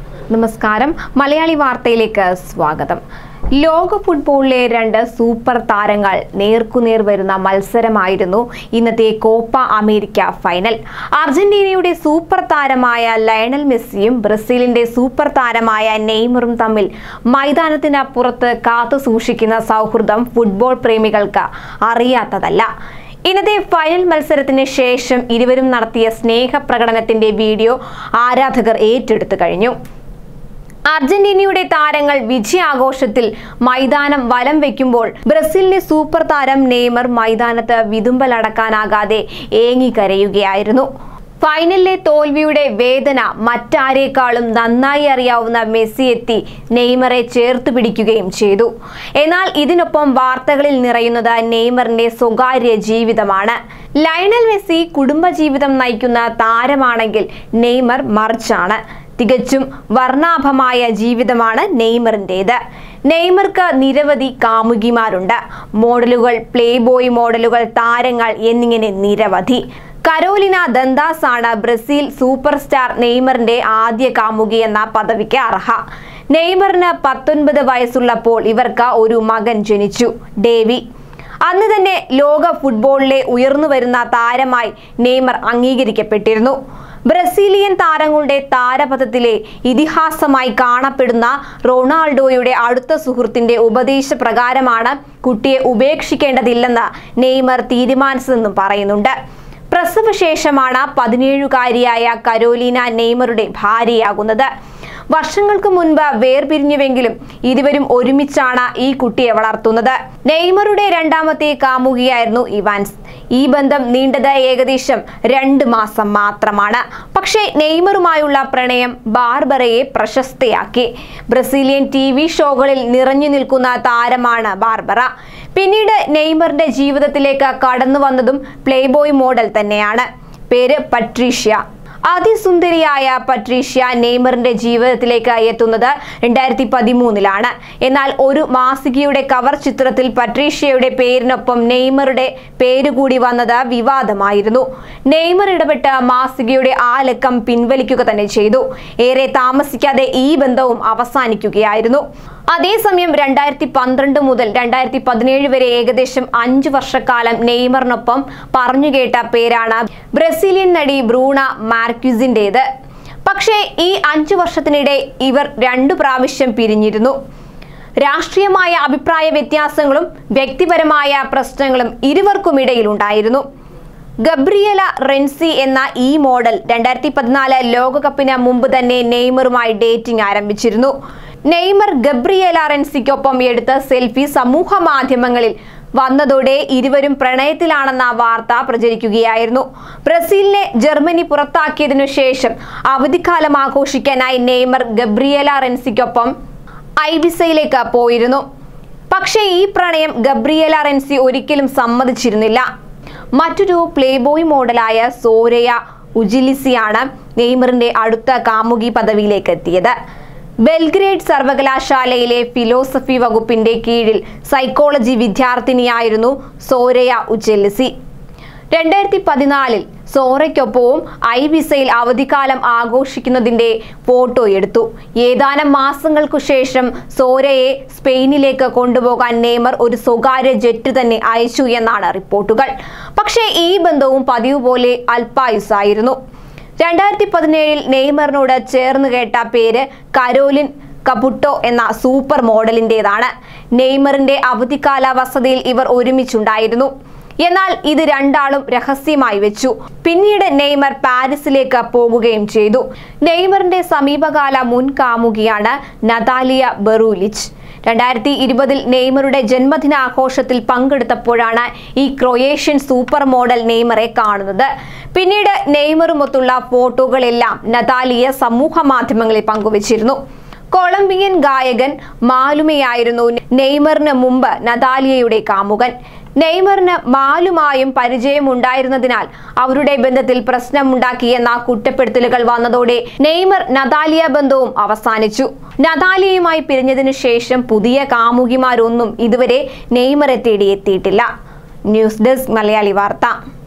നമസ്കാരം മലയാളി വാർത്തയിലേക്ക് സ്വാഗതം ലോക ഫുട്ബോളിലെ രണ്ട് സൂപ്പർ താരങ്ങൾ നേർക്കുനേർ വരുന്ന മത്സരമായിരുന്നു ഇന്നത്തെ കോപ്പ അമേരിക്ക ഫൈനൽ അർജന്റീനയുടെ സൂപ്പർ താരമായ ലയണൽ മെസ്സിയും ബ്രസീലിന്റെ സൂപ്പർ താരമായ നെയ്മറും തമ്മിൽ മൈതാനത്തിന് പുറത്ത് കാത്തു സൂക്ഷിക്കുന്ന സൗഹൃദം ഫുട്ബോൾ പ്രേമികൾക്ക് അറിയാത്തതല്ല ഇന്നത്തെ ഫൈനൽ മത്സരത്തിന് ശേഷം ഇരുവരും നടത്തിയ സ്നേഹപ്രകടനത്തിന്റെ വീഡിയോ ആരാധകർ ഏറ്റെടുത്തു കഴിഞ്ഞു അർജന്റീനയുടെ താരങ്ങൾ വിജയാഘോഷത്തിൽ മൈതാനം വലം വെക്കുമ്പോൾ ബ്രസീലിന്റെ സൂപ്പർ താരം നെയ്മർ മൈതാനത്ത് വിതുമ്പലടക്കാനാകാതെ ഏങ്ങിക്കരയുകയായിരുന്നു ഫൈനലിലെ തോൽവിയുടെ വേദന മറ്റാരേക്കാളും നന്നായി അറിയാവുന്ന മെസ്സി എത്തി നെയ്മറെ ചേർത്ത് പിടിക്കുകയും ചെയ്തു എന്നാൽ ഇതിനൊപ്പം വാർത്തകളിൽ നിറയുന്നത് നെയ്മറിന്റെ സ്വകാര്യ ജീവിതമാണ് ലയണൽ മെസ്സി കുടുംബജീവിതം നയിക്കുന്ന താരമാണെങ്കിൽ നെയ്മർ മറിച്ചാണ് തികച്ചും വർണ്ണാഭമായ ജീവിതമാണ് നെയ്മറിൻ്റെത് നെയ്മർക്ക് നിരവധി കാമുകിമാരുണ്ട് മോഡലുകൾ പ്ലേ ബോയ് മോഡലുകൾ താരങ്ങൾ എന്നിങ്ങനെ നിരവധി കരോലിന ദന്താസ് ആണ് ബ്രസീൽ സൂപ്പർ സ്റ്റാർ നെയ്മറിന്റെ ആദ്യ കാമുകി എന്ന പദവിക്ക് അർഹ നെയ്മറിന് പത്തൊൻപത് വയസ്സുള്ളപ്പോൾ ഇവർക്ക് ഒരു മകൻ ജനിച്ചു ഡേവി അന്ന് തന്നെ ലോക ഫുട്ബോളിലെ ഉയർന്നു വരുന്ന താരമായി നെയ്മർ അംഗീകരിക്കപ്പെട്ടിരുന്നു ബ്രസീലിയൻ താരങ്ങളുടെ താരപഥത്തിലെ ഇതിഹാസമായി കാണപ്പെടുന്ന റൊണാൾഡോയുടെ അടുത്ത സുഹൃത്തിന്റെ ഉപദേശപ്രകാരമാണ് കുട്ടിയെ ഉപേക്ഷിക്കേണ്ടതില്ലെന്ന് നെയ്മർ തീരുമാനിച്ചതെന്നും പറയുന്നുണ്ട് പ്രസവശേഷമാണ് പതിനേഴുകാരിയായ കരോലീന നെയ്മറുടെ ഭാര്യയാകുന്നത് വർഷങ്ങൾക്ക് മുൻപ് വേർപിരിഞ്ഞുവെങ്കിലും ഇരുവരും ഒരുമിച്ചാണ് ഈ കുട്ടിയെ വളർത്തുന്നത് നെയ്മറുടെ രണ്ടാമത്തെ കാമുകിയായിരുന്നു ഇവാൻസ് ഈ ബന്ധം നീണ്ടത് ഏകദേശം രണ്ട് മാസം മാത്രമാണ് പക്ഷേ നെയ്മറുമായുള്ള പ്രണയം ബാർബറയെ പ്രശസ്തയാക്കി ബ്രസീലിയൻ ടി വി ഷോകളിൽ നിറഞ്ഞു നിൽക്കുന്ന താരമാണ് ബാർബറ പിന്നീട് നെയ്മറിന്റെ ജീവിതത്തിലേക്ക് കടന്നു വന്നതും പ്ലേബോയ് മോഡൽ തന്നെയാണ് പേര് പട്രീഷ്യ അതിസുന്ദരിയായ പട്രീഷ്യ നെയ്മറിന്റെ ജീവിതത്തിലേക്ക് എത്തുന്നത് രണ്ടായിരത്തി പതിമൂന്നിലാണ് എന്നാൽ ഒരു മാസികയുടെ കവർ ചിത്രത്തിൽ പട്രീഷ്യയുടെ പേരിനൊപ്പം നെയ്മറുടെ പേര് കൂടി വന്നത് വിവാദമായിരുന്നു നെയ്മർ ഇടപെട്ട് മാസികയുടെ ആ ലക്കം പിൻവലിക്കുക തന്നെ ചെയ്തു ഏറെ താമസിക്കാതെ ഈ ബന്ധവും അവസാനിക്കുകയായിരുന്നു അതേസമയം രണ്ടായിരത്തി പന്ത്രണ്ട് മുതൽ രണ്ടായിരത്തി പതിനേഴ് വരെ ഏകദേശം അഞ്ചു വർഷക്കാലം നെയ്മറിനൊപ്പം പറഞ്ഞുകേട്ട പേരാണ് ബ്രസീലിയൻ നടി ബ്രൂണ മാർക്യൂസിൻ്റെത് പക്ഷേ ഈ അഞ്ചു വർഷത്തിനിടെ ഇവർ രണ്ടു പ്രാവശ്യം പിരിഞ്ഞിരുന്നു രാഷ്ട്രീയമായ അഭിപ്രായ വ്യത്യാസങ്ങളും വ്യക്തിപരമായ പ്രശ്നങ്ങളും ഇരുവർക്കുമിടയിൽ ഉണ്ടായിരുന്നു ഗബ്രിയല റെൻസി എന്ന ഈ മോഡൽ രണ്ടായിരത്തി പതിനാല് ലോകകപ്പിന് മുമ്പ് തന്നെ നെയ്മറുമായി ഡേറ്റിംഗ് ആരംഭിച്ചിരുന്നു നെയ്മർ ഗബ്രിയല റെൻസിക്കൊപ്പം എടുത്ത സെൽഫി സമൂഹ മാധ്യമങ്ങളിൽ വന്നതോടെ ഇരുവരും പ്രണയത്തിലാണെന്ന വാർത്ത പ്രചരിക്കുകയായിരുന്നു ബ്രസീലിനെ ജർമ്മനി പുറത്താക്കിയതിനു ശേഷം അവധിക്കാലം ആഘോഷിക്കാനായി നെയ്മർ ഗബ്രിയല റെൻസിക്കൊപ്പം ഐബിസയിലേക്ക് പോയിരുന്നു പക്ഷേ ഈ പ്രണയം ഗബ്രിയല റെൻസി ഒരിക്കലും സമ്മതിച്ചിരുന്നില്ല മറ്റൊരു പ്ലേബോയ് മോഡലായ സോരയ ഉജിലിസിയാണ് നെയ്മറിന്റെ അടുത്ത കാമുകി പദവിയിലേക്ക് എത്തിയത് ബെൽഗ്രേഡ് സർവകലാശാലയിലെ ഫിലോസഫി വകുപ്പിന്റെ കീഴിൽ സൈക്കോളജി വിദ്യാർത്ഥിനിയായിരുന്നു സോരയ ഉജെലിസി രണ്ടായിരത്തി പതിനാലിൽ സോറയ്ക്കൊപ്പവും ഐ വിസയിൽ അവധിക്കാലം ആഘോഷിക്കുന്നതിന്റെ ഫോട്ടോ എടുത്തു ഏതാനും മാസങ്ങൾക്കു ശേഷം സോരയെ സ്പെയിനിലേക്ക് കൊണ്ടുപോകാൻ നെയ്മർ ഒരു സ്വകാര്യ ജെറ്റ് തന്നെ അയച്ചു എന്നാണ് റിപ്പോർട്ടുകൾ പക്ഷേ ഈ ബന്ധവും പതിവ് പോലെ അൽപായുസായിരുന്നു രണ്ടായിരത്തി പതിനേഴിൽ നെയ്മറിനോട് ചേർന്ന് കേട്ട പേര് കരോലിൻ കപുട്ടോ എന്ന സൂപ്പർ മോഡലിൻ്റെതാണ് നെയ്മറിന്റെ അവധിക്കാല വസതിയിൽ ഇവർ ഒരുമിച്ചുണ്ടായിരുന്നു എന്നാൽ ഇത് രണ്ടാളും രഹസ്യമായി വെച്ചു പിന്നീട് നെയ്മർ പാരീസിലേക്ക് പോകുകയും ചെയ്തു നെയ്മറിന്റെ സമീപകാല മുൻ കാമുകിയാണ് നതാലിയ ബെറൂലിച്ച് രണ്ടായിരത്തി ഇരുപതിൽ നെയ്മറുടെ ജന്മദിനാഘോഷത്തിൽ പങ്കെടുത്തപ്പോഴാണ് ഈ ക്രൊയേഷ്യൻ സൂപ്പർ മോഡൽ നെയ്മറെ കാണുന്നത് പിന്നീട് നെയ്മറുമൊത്തുള്ള ഫോട്ടോകളെല്ലാം നതാലിയ സമൂഹ മാധ്യമങ്ങളിൽ പങ്കുവച്ചിരുന്നു കൊളംബിയൻ ഗായകൻ മാലുമയായിരുന്നു നെയ്മറിന് മുമ്പ് നതാലിയയുടെ കാമുകൻ നെയ്മറിന് മാലുമായും പരിചയമുണ്ടായിരുന്നതിനാൽ അവരുടെ ബന്ധത്തിൽ പ്രശ്നമുണ്ടാക്കിയെന്ന കുറ്റപ്പെടുത്തലുകൾ വന്നതോടെ നെയ്മർ നതാലിയ ബന്ധവും അവസാനിച്ചു നതാലിയയുമായി പിരിഞ്ഞതിനു ശേഷം പുതിയ കാമുകിമാരൊന്നും ഇതുവരെ നെയ്മറെ തേടി എത്തിയിട്ടില്ല ന്യൂസ് ഡെസ്ക് മലയാളി വാർത്ത